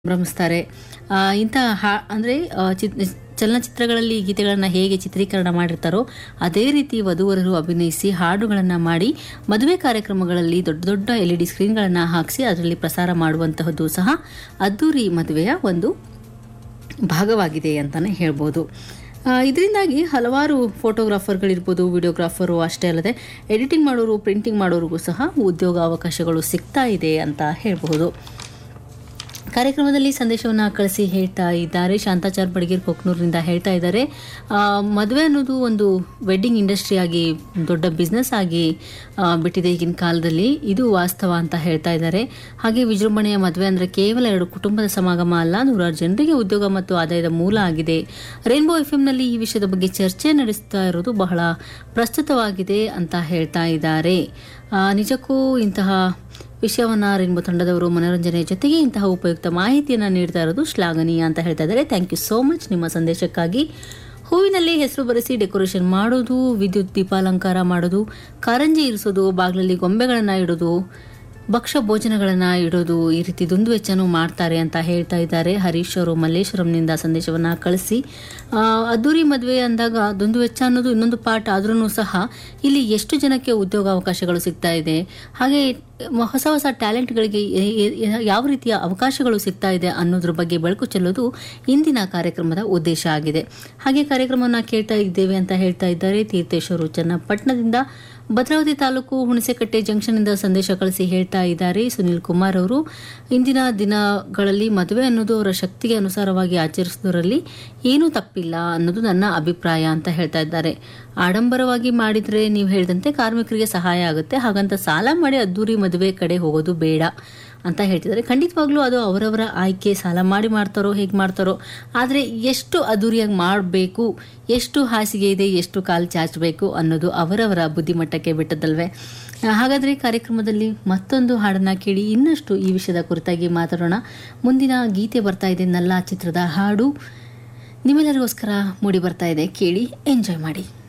ಭ್ರಮಿಸ್ತಾರೆ ಆ, ಇಂತಹ ಹಾ ಅಂದರೆ ಚಿತ್ ಚಲನಚಿತ್ರಗಳಲ್ಲಿ ಗೀತೆಗಳನ್ನು ಹೇಗೆ ಚಿತ್ರೀಕರಣ ಮಾಡಿರ್ತಾರೋ ಅದೇ ರೀತಿ ವಧುವರರು ಅಭಿನಯಿಸಿ ಹಾಡುಗಳನ್ನು ಮಾಡಿ ಮದುವೆ ಕಾರ್ಯಕ್ರಮಗಳಲ್ಲಿ ದೊಡ್ಡ ದೊಡ್ಡ ಎಲ್ ಇ ಡಿ ಸ್ಕ್ರೀನ್ಗಳನ್ನು ಹಾಕಿಸಿ ಅದರಲ್ಲಿ ಪ್ರಸಾರ ಮಾಡುವಂತಹದ್ದು ಸಹ ಅದ್ದೂರಿ ಮದುವೆಯ ಒಂದು ಭಾಗವಾಗಿದೆ ಅಂತಲೇ ಹೇಳ್ಬೋದು ಇದರಿಂದಾಗಿ ಹಲವಾರು ಫೋಟೋಗ್ರಾಫರ್ಗಳಿರ್ಬೋದು ವಿಡಿಯೋಗ್ರಾಫರು ಅಷ್ಟೇ ಅಲ್ಲದೆ ಎಡಿಟಿಂಗ್ ಮಾಡೋರು ಪ್ರಿಂಟಿಂಗ್ ಮಾಡೋರಿಗೂ ಸಹ ಉದ್ಯೋಗ ಅವಕಾಶಗಳು ಸಿಗ್ತಾ ಇದೆ ಅಂತ ಹೇಳ್ಬಹುದು ಕಾರ್ಯಕ್ರಮದಲ್ಲಿ ಸಂದೇಶವನ್ನು ಕಳಿಸಿ ಹೇಳ್ತಾ ಇದ್ದಾರೆ ಶಾಂತಾಚಾರ್ ಬಡಗೇರ್ ಕೊಕ್ನೂರಿನಿಂದ ಹೇಳ್ತಾ ಇದ್ದಾರೆ ಆ, ಮದುವೆ ಅನ್ನೋದು ಒಂದು ವೆಡ್ಡಿಂಗ್ ಇಂಡಸ್ಟ್ರಿ ಆಗಿ ದೊಡ್ಡ ಬಿಸ್ನೆಸ್ ಆಗಿ ಆ, ಬಿಟ್ಟಿದೆ ಈಗಿನ ಕಾಲದಲ್ಲಿ ಇದು ವಾಸ್ತವ ಅಂತ ಹೇಳ್ತಾ ಇದ್ದಾರೆ ಹಾಗೆ ವಿಜೃಂಭಣೆಯ ಮದುವೆ ಅಂದರೆ ಕೇವಲ ಎರಡು ಕುಟುಂಬದ ಸಮಾಗಮ ಅಲ್ಲ ನೂರಾರು ಜನರಿಗೆ ಉದ್ಯೋಗ ಮತ್ತು ಆದಾಯದ ಮೂಲ ಆಗಿದೆ ರೈನ್ಬೋ ಎಫ್ ಎಂನಲ್ಲಿ ಈ ವಿಷಯದ ಬಗ್ಗೆ ಚರ್ಚೆ ನಡೆಸ್ತಾ ಇರೋದು ಬಹಳ ಪ್ರಸ್ತುತವಾಗಿದೆ ಅಂತ ಹೇಳ್ತಾ ಇದ್ದಾರೆ ಆ, ನಿಜಕ್ಕೂ ಇಂತಹ ವಿಷಯವನ್ನು ರೇನ್ಬೋ ತಂಡದವರು ಮನೋರಂಜನೆ ಜೊತೆಗೆ ಇಂತಹ ಉಪಯುಕ್ತ ಮಾಹಿತಿಯನ್ನು ನೀಡ್ತಾ ಇರೋದು ಶ್ಲಾಘನೀಯ ಅಂತ ಹೇಳ್ತಾ ಇದ್ದಾರೆ ಥ್ಯಾಂಕ್ ಯು ಸೋ ಮಚ್ ನಿಮ್ಮ ಸಂದೇಶಕ್ಕಾಗಿ ಹೂವಿನಲ್ಲಿ ಹೆಸರು ಬರೆಸಿ ಡೆಕೋರೇಷನ್ ಮಾಡೋದು ವಿದ್ಯುತ್ ದೀಪಾಲಂಕಾರ ಮಾಡೋದು ಕಾರಂಜಿ ಇರಿಸೋದು ಬಾಗಿಲಲ್ಲಿ ಗೊಂಬೆಗಳನ್ನು ಇಡೋದು ಭಕ್ಷ್ಯ ಭೋಜನಗಳನ್ನು ಇಡೋದು ಈ ರೀತಿ ದುಂದು ವೆಚ್ಚನೂ ಮಾಡ್ತಾರೆ ಅಂತ ಹೇಳ್ತಾ ಇದ್ದಾರೆ ಹರೀಶ್ ಅವರು ಮಲ್ಲೇಶ್ವರಂನಿಂದ ಸಂದೇಶವನ್ನು ಕಳಿಸಿ ಆ, ಅದ್ದೂರಿ ಮದುವೆ ಅಂದಾಗ ದುಂದು ವೆಚ್ಚ ಅನ್ನೋದು ಇನ್ನೊಂದು ಪಾಠ ಆದ್ರೂ ಸಹ ಇಲ್ಲಿ ಎಷ್ಟು ಜನಕ್ಕೆ ಉದ್ಯೋಗ ಅವಕಾಶಗಳು ಸಿಗ್ತಾ ಇದೆ ಹಾಗೆ ಹೊಸ ಹೊಸ ಟ್ಯಾಲೆಂಟ್ಗಳಿಗೆ ಎ- ಎ- ಯಾವ ರೀತಿಯ ಅವಕಾಶಗಳು ಸಿಗ್ತಾ ಇದೆ ಅನ್ನೋದ್ರ ಬಗ್ಗೆ ಬೆಳಕು ಚೆಲ್ಲೋದು ಇಂದಿನ ಕಾರ್ಯಕ್ರಮದ ಉದ್ದೇಶ ಆಗಿದೆ ಹಾಗೆ ಕಾರ್ಯಕ್ರಮವನ್ನು ಕೇಳ್ತಾ ಇದ್ದೇವೆ ಅಂತ ಹೇಳ್ತಾ ಇದ್ದಾರೆ ತೀರ್ಥೇಶ್ವರು ಚನ್ನಪಟ್ಟಣದಿಂದ ಭದ್ರಾವತಿ ತಾಲೂಕು ಹುಣಸೆಕಟ್ಟೆ ಜಂಕ್ಷನ್ನಿಂದ ಸಂದೇಶ ಕಳಿಸಿ ಹೇಳ್ತಾ ಇದ್ದಾರೆ ಸುನಿಲ್ ಕುಮಾರ್ ಅವರು ಇಂದಿನ ದಿನಗಳಲ್ಲಿ ಮದುವೆ ಅನ್ನೋದು ಅವರ ಶಕ್ತಿಗೆ ಅನುಸಾರವಾಗಿ ಆಚರಿಸೋದ್ರಲ್ಲಿ ಏನೂ ತಪ್ಪಿಲ್ಲ ಅನ್ನೋದು ನನ್ನ ಅಭಿಪ್ರಾಯ ಅಂತ ಹೇಳ್ತಾ ಇದ್ದಾರೆ ಆಡಂಬರವಾಗಿ ಮಾಡಿದ್ರೆ ನೀವು ಹೇಳಿದಂತೆ ಕಾರ್ಮಿಕರಿಗೆ ಸಹಾಯ ಆಗುತ್ತೆ ಹಾಗಂತ ಸಾಲ ಮಾಡಿ ಅದ್ದೂರಿ ಮದುವೆ ಕಡೆ ಹೋಗೋದು ಬೇಡ ಅಂತ ಹೇಳ್ತಿದ್ದಾರೆ ಖಂಡಿತವಾಗ್ಲೂ ಅದು ಅವರವರ ಆಯ್ಕೆ ಸಾಲ ಮಾಡಿ ಮಾಡ್ತಾರೋ ಹೇಗೆ ಮಾಡ್ತಾರೋ ಆದರೆ ಎಷ್ಟು ಅದ್ದೂರಿಯಾಗಿ ಮಾಡಬೇಕು ಎಷ್ಟು ಹಾಸಿಗೆ ಇದೆ ಎಷ್ಟು ಕಾಲು ಚಾಚಬೇಕು ಅನ್ನೋದು ಅವರವರ ಬುದ್ಧಿಮಟ್ಟಕ್ಕೆ ಬಿಟ್ಟದಲ್ವೇ ಆ, ಹಾಗಾದ್ರೆ ಕಾರ್ಯಕ್ರಮದಲ್ಲಿ ಮತ್ತೊಂದು ಹಾಡನ್ನ ಕೇಳಿ ಇನ್ನಷ್ಟು ಈ ವಿಷಯದ ಕುರಿತಾಗಿ ಮಾತಾಡೋಣ ಮುಂದಿನ ಗೀತೆ ಬರ್ತಾ ಇದೆ ನಲ್ಲ ಚಿತ್ರದ ಹಾಡು ನಿಮ್ಮೆಲ್ಲರಿಗೋಸ್ಕರ ಮೂಡಿ ಬರ್ತಾ ಇದೆ ಕೇಳಿ ಎಂಜಾಯ್ ಮಾಡಿ